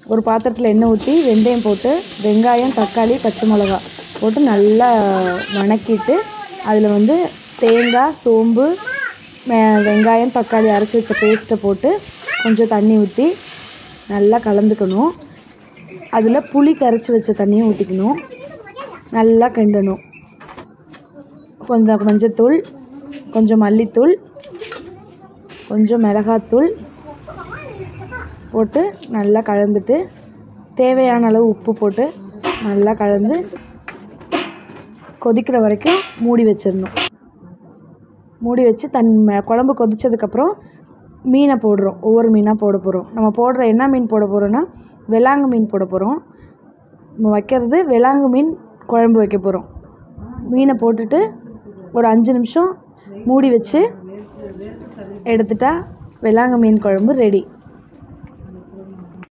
ஒரு பாத்திரத்தில் எண்ணெய் ஊற்றி வெந்தயம் போட்டு வெங்காயம் தக்காளி பச்சை மிளகா போட்டு நல்லா வணக்கிட்டு அதில் வந்து தேங்காய் சோம்பு வெ- வெங்காயம் தக்காளி அரைச்சி வச்ச பேஸ்ட்டை போட்டு கொஞ்சம் தண்ணி ஊற்றி நல்லா கலந்துக்கணும் அதில் புளி கரைச்சி வச்ச தண்ணியும் ஊற்றிக்கணும் நல்லா கிண்டணும் கொஞ்சம் மஞ்சத்தூள் கொஞ்சம் மல்லித்தூள் கொஞ்சம் மிளகாத்தூள் போட்டு நல்லா கலந்துட்டு தேவையான அளவு உப்பு போட்டு நல்லா கலந்து கொதிக்கிற வரைக்கும் மூடி வச்சிடணும் மூடி வச்சு தன் ம- குழம்பு கொதிச்சதுக்கப்புறம் மீனை போடுறோம் ஒவ்வொரு மீனாக போட போகிறோம் நம்ம போடுற என்ன மீன் போட போகிறோன்னா வெளாங்கு மீன் போட போகிறோம் நம்ம வைக்கிறது வெளாங்கு மீன் குழம்பு வைக்க போகிறோம் மீனை போட்டுட்டு ஒரு அஞ்சு நிமிஷம் மூடி வச்சு எடுத்துட்டா வெளாங்கு மீன் குழம்பு ரெடி